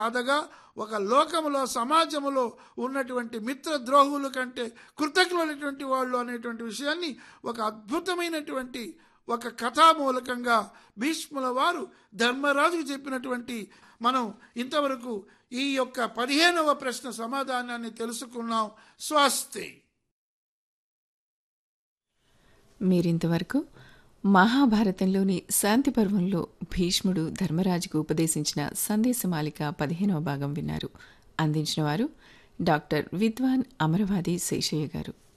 బాధగా ఒక లోకములో సమాజములో ఉన్నటువంటి మిత్ర ద్రోహుల కంటే కృతజ్ఞులైనటువంటి వాళ్ళు అనేటువంటి విషయాన్ని ఒక అద్భుతమైనటువంటి ఒక కథామూలకంగా భీష్ముల వారు ధర్మరాజుకు చెప్పినటువంటి మనం ఇంతవరకు ఈ యొక్క పదిహేనవ ప్రశ్న సమాధానాన్ని తెలుసుకున్నాం స్వస్తి మీరింతవరకు మహాభారతంలోని శాంతి పర్వంలో భీష్ముడు ధర్మరాజుకు ఉపదేశించిన సందేశమాలిక పదిహేనవ భాగం విన్నారు అందించిన వారు డాక్టర్ విద్వాన్ అమరవాది శేషయ్య గారు